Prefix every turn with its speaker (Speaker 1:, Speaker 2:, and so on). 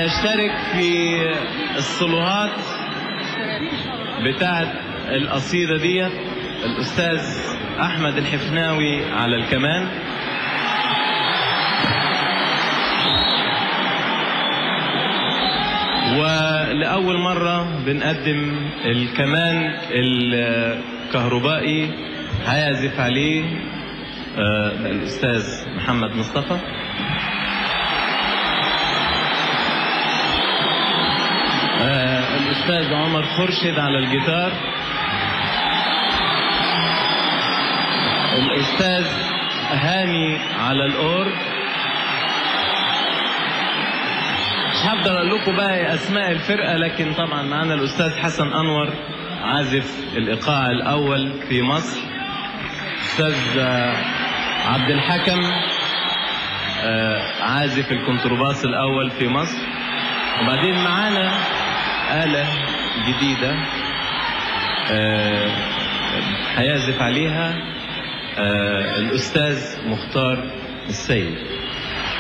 Speaker 1: هيشترك في الصلوهات بتاعت القصيدة ديت الأستاذ أحمد الحفناوي على الكمان ولأول مرة بنقدم الكمان الكهربائي هيعزف عليه آه، الأستاذ محمد مصطفى آه، الأستاذ عمر خرشد على الجيتار الأستاذ هاني على الأورج مش هقدر اقول لكم بقى اسماء الفرقه لكن طبعا معانا الاستاذ حسن انور عازف الايقاع الاول في مصر استاذ آه، عبد الحكم آه، عازف الكونترباس الاول في مصر وبعدين معانا آلة جديدة آه، هيعزف عليها آه، الأستاذ مختار السيد